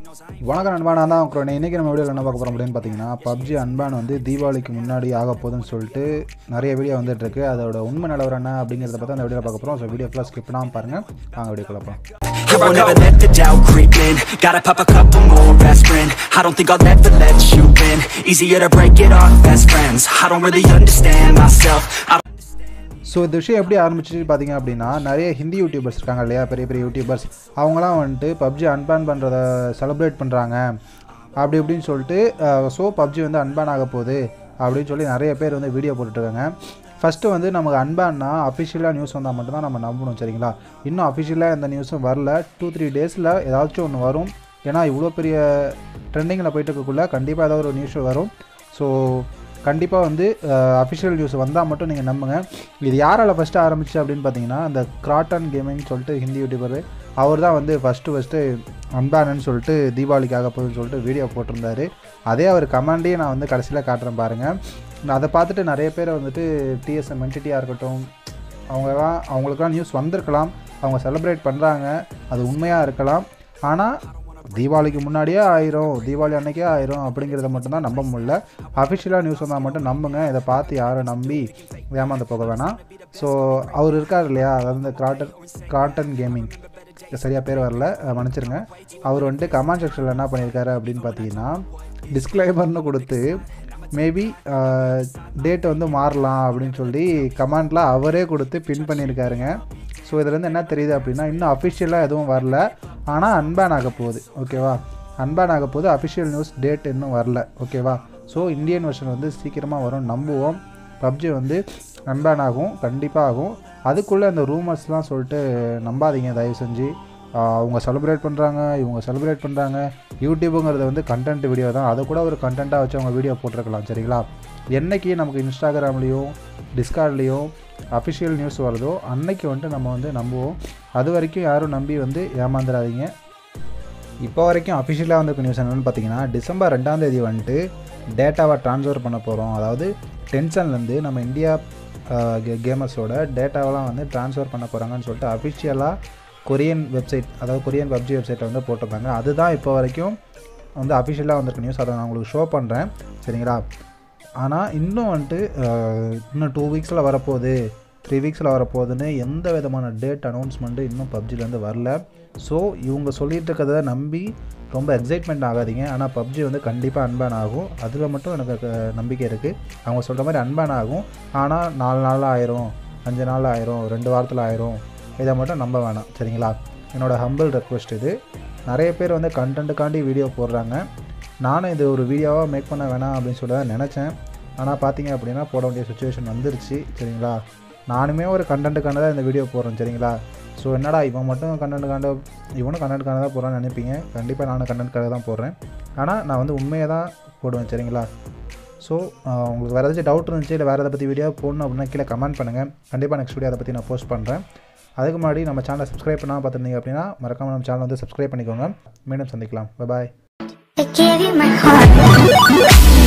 வணக்கம் நண்பா நான் தான் உங்களோட இன்றைக்கி நம்ம வீடியோவில் என்ன பார்க்க போகிறோம் அப்படின்னு பார்த்தீங்கன்னா பப்ஜி அன்பான் வந்து தீபாவளிக்கு முன்னாடி ஆக போகுதுன்னு சொல்லிட்டு நிறைய வீடியோ வந்துட்டு இருக்கு அதோட உண்மை நிலவரம் என்ன அப்படிங்கிறத பற்றி அந்த வீடியோவில் பார்க்க போகிறோம் ஸோ வீடியோ ஃபுல்லாக ஸ்கிப் பண்ணாமல் பாருங்கள் வாங்க வீடியோ போகலாம் I won't ever let the doubt creep in Gotta pop a couple more aspirin I don't think I'll ever let you in Easier to break it off best friends I don't really understand myself I don't so இந்த விஷயம் எப்படி ஆரம்பிச்சு பார்த்தீங்க அப்படின்னா நிறைய Hindi YouTubers இருக்காங்க இல்லையா பெரிய பெரிய யூடியூபர்ஸ் அவங்களாம் வந்துட்டு பப்ஜி அன்பேன் பண்ணுறத செலிப்ரேட் பண்ணுறாங்க அப்படி இப்படின்னு சொல்லிட்டு ஸோ பப்ஜி வந்து அன்பேன் ஆக போகுது அப்படின்னு சொல்லி நிறைய பேர் வந்து வீடியோ போட்டுட்ருக்காங்க ஃபஸ்ட்டு வந்து நமக்கு அன்பேன்னா அஃபிஷியலாக நியூஸ் வந்தால் மட்டும்தான் நம்ம நம்பணும் சரிங்களா இன்னும் அஃபிஷியலாக எந்த நியூஸும் வரல டூ த்ரீ டேஸில் ஏதாச்சும் ஒன்று வரும் ஏன்னா இவ்வளோ பெரிய ட்ரெண்டிங்கில் போயிட்டு இருக்கக்குள்ள கண்டிப்பாக ஏதாவது ஒரு நியூஸ் வரும் ஸோ கண்டிப்பாக வந்து அஃபிஷியல் நியூஸ் வந்தால் மட்டும் நீங்கள் நம்புங்க இது யாரால் ஃபஸ்ட்டு ஆரம்பிச்சு அப்படின்னு பார்த்தீங்கன்னா அந்த கிராட்டன் கேமிங் சொல்லிட்டு ஹிந்தி யூடியூபர் அவர் தான் வந்து ஃபஸ்ட்டு ஃபஸ்ட்டு அன்பானன்னு சொல்லிட்டு தீபாவளிக்காக போகுதுன்னு சொல்லிட்டு வீடியோ போட்டிருந்தாரு அதே அவர் கமாண்டே நான் வந்து கடைசியில் காட்டுறேன் பாருங்கள் நான் அதை பார்த்துட்டு நிறைய பேர் வந்துட்டு டிஎஸ்எம் என்டிட்டியாக இருக்கட்டும் அவங்கலாம் அவங்களுக்குலாம் நியூஸ் வந்திருக்கலாம் அவங்க செலிப்ரேட் பண்ணுறாங்க அது உண்மையாக இருக்கலாம் ஆனால் தீபாவளிக்கு முன்னாடியே ஆயிரும் தீபாவளி அன்னைக்கே ஆயிரும் அப்படிங்கிறத மட்டும்தான் நம்ப முடியல அஃபிஷியலாக நியூஸ் வந்தால் மட்டும் நம்புங்க இதை பார்த்து யாரும் நம்பி ஏமாந்து போக வேணாம் ஸோ அவர் இருக்கார் இல்லையா அதாவது இந்த கிராட்டன் கிராட்டன் கேமிங் சரியாக பேர் வரல அஹ் மன்னிச்சிருங்க அவர் வந்துட்டு கமெண்ட் செக்ஷனில் என்ன பண்ணியிருக்காரு அப்படின்னு பார்த்தீங்கன்னா டிஸ்க்ளைமர்னு கொடுத்து மேபி டேட் வந்து மாறலாம் அப்படின்னு சொல்லி கமெண்டில் அவரே கொடுத்து பின் பண்ணியிருக்காருங்க ஸோ இதுலேருந்து என்ன தெரியுது அப்படின்னா இன்னும் அஃபிஷியலாக எதுவும் வரல ஆனால் அன்பேன் ஆக போகுது ஓகேவா அன்பேன் ஆக போகுது அஃபிஷியல் நியூஸ் டேட் இன்னும் வரல ஓகேவா ஸோ இந்தியன் வெர்ஷன் வந்து சீக்கிரமாக வரும் நம்புவோம் பப்ஜி வந்து அன்பேன் ஆகும் கண்டிப்பாக ஆகும் அதுக்குள்ளே அந்த ரூமர்ஸ்லாம் சொல்லிட்டு நம்பாதீங்க தயவு செஞ்சு ஆஹ் அவங்க செலிப்ரேட் பண்ணுறாங்க இவங்க செலிப்ரேட் பண்ணுறாங்க யூடியூபுங்கிறது வந்து கண்டென்ட் வீடியோ தான் அதை கூட ஒரு கண்டென்ட்டாக வச்சு அவங்க வீடியோ போட்டிருக்கலாம் சரிங்களா என்னைக்கு நமக்கு இன்ஸ்டாகிராம்லேயும் டிஸ்கார்ட்லேயும் அஃபிஷியல் நியூஸ் வருதோ அன்னைக்கு வந்துட்டு நம்ம வந்து நம்புவோம் அது வரைக்கும் யாரும் நம்பி வந்து ஏமாந்துடாதீங்க இப்போ வரைக்கும் அஃபிஷியலாக வந்திருக்க நியூஸ் என்னென்னு பார்த்தீங்கன்னா டிசம்பர் ரெண்டாம் தேதி வந்துட்டு டேட்டாவை ட்ரான்ஸ்ஃபர் பண்ண போகிறோம் அதாவது டென்ஷன்லேருந்து நம்ம இந்தியா கேமர்ஸோட டேட்டாவெல்லாம் வந்து ட்ரான்ஸ்ஃபர் பண்ண போகிறாங்கன்னு சொல்லிட்டு அஃபிஷியலாக கொரியன் வெப்சைட் அதாவது கொரியன் பப்ஜி வெப்சைட்டை வந்து போட்டிருந்தாங்க அதுதான் இப்போ வரைக்கும் வந்து அஃபிஷியலாக வந்திருக்க நியூஸ் அதை நான் உங்களுக்கு ஷோ பண்ணுறேன் சரிங்களா ஆனால் இன்னும் வந்துட்டு அஹ், இன்னும் டூ வீக்ஸில் வரப்போகுது த்ரீ வீக்ஸில் வரப்போகுதுன்னு எந்த விதமான டேட் அனௌன்ஸ்மெண்ட்டு இன்னும் பப்ஜிலேருந்து வரல ஸோ இவங்க சொல்லிட்டு இருக்கிறத நம்பி ரொம்ப எக்ஸைட்மெண்ட் ஆகாதீங்க ஆனால் பப்ஜி வந்து கண்டிப்பாக அன்பேன் ஆகும் அதில் மட்டும் எனக்கு க- நம்பிக்கை இருக்குது அவங்க சொல்கிற மாதிரி அன்பேன் ஆகும் ஆனால் நாலு நாளில் ஆயிரும் அஞ்சு நாளில் ஆயிரும் ரெண்டு வாரத்தில் ஆயிரும் இதை மட்டும் நம்ப வேணாம் சரிங்களா என்னோட ஹம்பிள் ரெக்வெஸ்ட் இது நிறைய பேர் வந்து கண்டென்ட்டுக்காண்டி வீடியோ போடுறாங்க நானும் இது ஒரு வீடியோவாக மேக் பண்ண வேணாம் அப்படின்னு சொல்லி தான் நினச்சேன் ஆனால் பார்த்தீங்க அப்படின்னா போட வேண்டிய சுச்சுவேஷன் வந்துருச்சு சரிங்களா நானுமே ஒரு கண்டென்ட்டுக்கான தான் இந்த வீடியோ போடுறேன் சரிங்களா ஸோ என்னடா இவன் மட்டும் கண்டென்ட்டுக்காண்ட இவனும் கண்டென்ட்டுக்கான தான் போடுறான்னு நினைப்பீங்க கண்டிப்பாக நானும் கண்டென்ட்காக தான் போடுறேன் ஆனால் நான் வந்து உண்மையை தான் போடுவேன் சரிங்களா ஸோ உங்களுக்கு வேறு ஏதாச்சும் டவுட் இருந்துச்சு இல்லை வேறு எதை பற்றி வீடியோ போடணும் அப்படின்னா கீழே கமெண்ட் பண்ணுங்கள் கண்டிப்பாக நெக்ஸ்ட் வீடியோ அதை பற்றி நான் போஸ்ட் பண்ணுறேன் அதுக்கு முன்னாடி நம்ம சேனலை சப்ஸ்கிரைப் பண்ணாமல் பார்த்துருந்தீங்க அப்படின்னா மறக்காமல் நம்ம சேனல் வந்து சப்ஸ்கிரைப் பண்ணிக்கோங்க மீண்டும் சந்திக்கலாம் பாய் I gave you my heart.